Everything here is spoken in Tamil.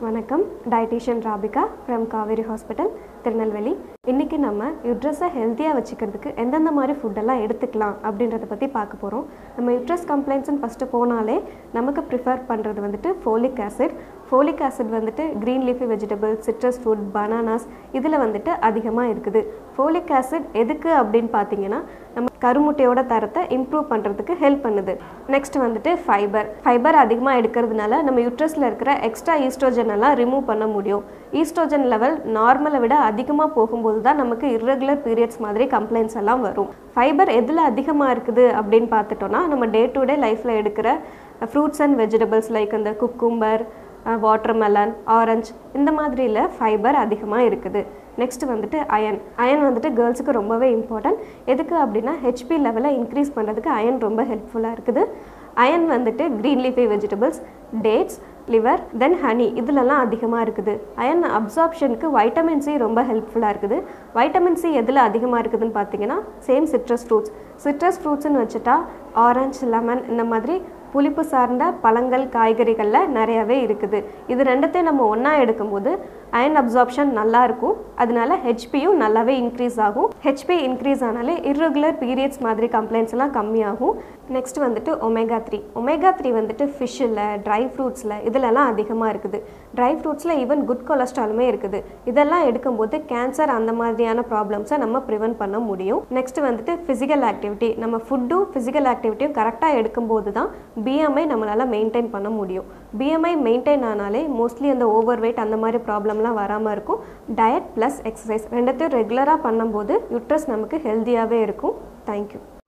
வணக்கம் dietitian Rabika from Kaveri hospital Tirunelveli இன்றைக்கி நம்ம யுட்ரஸை ஹெல்த்தியாக வச்சுக்கிறதுக்கு எந்தெந்த மாதிரி ஃபுட்டெல்லாம் எடுத்துக்கலாம் அப்படின்றத பற்றி பார்க்க போகிறோம் நம்ம யுட்ரஸ் கம்ப்ளைண்ட்ஸ்னு ஃபஸ்ட்டு போனாலே நமக்கு ப்ரிஃபர் பண்ணுறது வந்துட்டு ஃபோலிக் ஆசிட் ஃபோலிக் ஆசிட் வந்துட்டு green leafy vegetables citrus food bananas இதில் வந்துட்டு அதிகமாக இருக்குது ஃபோலிக் ஆசிட் எதுக்கு அப்படின்னு பார்த்தீங்கன்னா நம்ம கருமுட்டையோட தரத்தை இம்ப்ரூவ் பண்ணுறதுக்கு ஹெல்ப் பண்ணுது நெக்ஸ்ட் வந்துட்டு ஃபைபர் ஃபைபர் அதிகமாக எடுக்கிறதுனால நம்ம யுட்ரஸில் இருக்கிற எக்ஸ்ட்ரா ஈஸ்ட்ரோஜன் எல்லாம் ரிமூவ் பண்ண முடியும் ஈஸ்ட்ரோஜன் லெவல் நார்மலை விட அதிகமாக போகும்போது தான் நமக்கு irregular பீரியட்ஸ் மாதிரி கம்ப்ளைண்ட்ஸ் எல்லாம் வரும் ஃபைபர் எதில் அதிகமாக இருக்குது அப்படின்னு பார்த்துட்டோன்னா நம்ம டே டு டே லைஃப்பில் எடுக்கிற ஃப்ரூட்ஸ் அண்ட் வெஜிடபிள்ஸ் லைக் இந்த குக்கும்பர் வாட்டர்மெலன் ஆரஞ்ச் இந்த மாதிரியில் ஃபைபர் அதிகமாக இருக்குது நெக்ஸ்ட் வந்துட்டு அயன் அயன் வந்துட்டு கேர்ள்ஸுக்கு ரொம்பவே இம்பார்ட்டன்ட் எதுக்கு அப்படின்னா ஹெச்பி லெவலை இன்க்ரீஸ் பண்ணுறதுக்கு அயன் ரொம்ப ஹெல்ப்ஃபுல்லாக இருக்குது அயன் வந்துட்டு green leafy vegetables dates liver then honey இதிலெல்லாம் அதிகமாக இருக்குது அயன் அப்சார்ப்ஷனுக்கு வைட்டமின் சி ரொம்ப ஹெல்ப்ஃபுல்லாக இருக்குது வைட்டமின் சி எதில் அதிகமாக இருக்குதுன்னு பார்த்தீங்கன்னா சேம் சிட்ரஸ் ஃப்ரூட்ஸ் சிட்ரஸ் ஃப்ரூட்ஸ்னு வச்சுட்டா ஆரஞ்சு லெமன் இந்த மாதிரி புளிப்பு சார்ந்த பழங்கள் காய்கறிகளில் நிறையாவே இருக்குது இது ரெண்டுத்தையும் நம்ம ஒன்றா எடுக்கும்போது அயன் அப்சார்ப்ஷன் நல்லா இருக்கும் அதனால ஹெச்பியும் நல்லாவே இன்க்ரீஸ் ஆகும் ஹெச்பி இன்க்ரீஸ் ஆனாலே irregular பீரியட்ஸ் மாதிரி கம்ப்ளைண்ட்ஸ் எல்லாம் கம்மியாகும் நெக்ஸ்ட் வந்துட்டு ஒமேகா த்ரீ ஒமேகா த்ரீ வந்துட்டு ஃபிஷ்ஷில் ட்ரை ஃப்ரூட்ஸில் இதிலெல்லாம் அதிகமாக இருக்குது ட்ரை ஃப்ரூட்ஸில் ஈவன் குட் கொலஸ்ட்ராலுமே இருக்குது இதெல்லாம் எடுக்கும்போது கேன்சர் அந்த மாதிரியான ப்ராப்ளம்ஸை நம்ம ப்ரிவென்ட் பண்ண முடியும் நெக்ஸ்ட் வந்துட்டு ஃபிசிக்கல் ஆக்டிவிட்டி நம்ம ஃபுட்டும் ஃபிசிக்கல் ஆக்டிவிட்டியும் கரெக்டாக எடுக்கும்போது தான் பிஎம்ஐ நம்மளால் மெயின்டைன் பண்ண முடியும் பிஎம்ஐ மெயின்டைன் ஆனாலே மோஸ்ட்லி அந்த ஓவர் வெயிட் அந்த மாதிரி ப்ராப்ளம்லாம் வராமல் இருக்கும் டயட் ப்ளஸ் எக்ஸசைஸ் ரெண்டுத்தையும் ரெகுலராக பண்ணும்போது யுட்ரஸ் நமக்கு ஹெல்த்தியாகவே இருக்கும் தேங்க்யூ